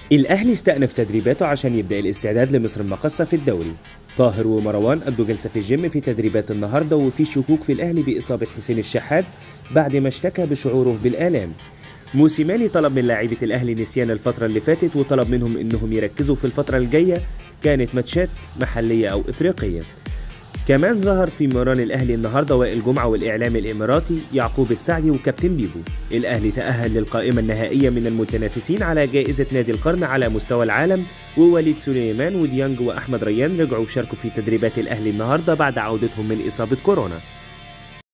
الأهلي استأنف تدريباته عشان يبدأ الاستعداد لمصر المقصة في الدوري طاهر ومروان قضوا جلسة في الجيم في تدريبات النهاردة وفي شكوك في الأهلي بإصابة حسين الشحات بعد ما اشتكى بشعوره بالآلام موسيماني طلب من لاعيبة الأهلي نسيان الفترة اللي فاتت وطلب منهم إنهم يركزوا في الفترة الجاية كانت ماتشات محلية أو إفريقية كمان ظهر في مران الاهلي النهارده وائل جمعه والاعلام الاماراتي يعقوب السعدي وكابتن بيبو الاهلي تاهل للقائمه النهائيه من المتنافسين على جائزه نادي القرن على مستوى العالم ووليد سليمان وديانج واحمد ريان رجعوا شاركوا في تدريبات الاهلي النهارده بعد عودتهم من اصابه كورونا